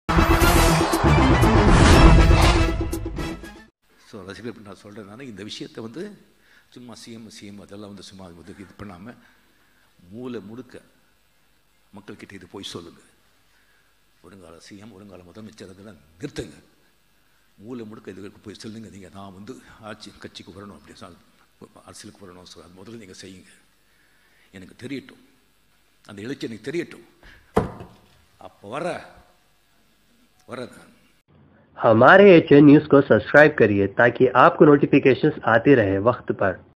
so ரசிகர்கள் நான் சொல்கிறேன் நான் இந்த விஷயத்தை வந்து சும்மா சிஎம் சிஎம் அதெல்லாம் வந்து சும்மா வந்து இது பண்ணாமல் மூளை முடுக்க மக்கள்கிட்ட இது போய் சொல்லுங்கள் வருங்கால சிஎம் வருங்கால முதலமைச்சர் அதெல்லாம் நிறுத்துங்க மூளை முடுக்க இதுக்கு போய் சொல்லுங்க நீங்கள் நான் வந்து ஆட்சி கட்சிக்கு வரணும் அப்படி சொல் அரசியலுக்கு வரணும் சார் அது முதல்ல நீங்கள் செய்யுங்க எனக்கு தெரியட்டும் அந்த எழுச்சி எனக்கு தெரியட்டும் அப்போ வர வர நான் हमारे एच न्यूज़ को सब्सक्राइब करिए ताकि आपको नोटिफिकेशंस आते रहे वक्त पर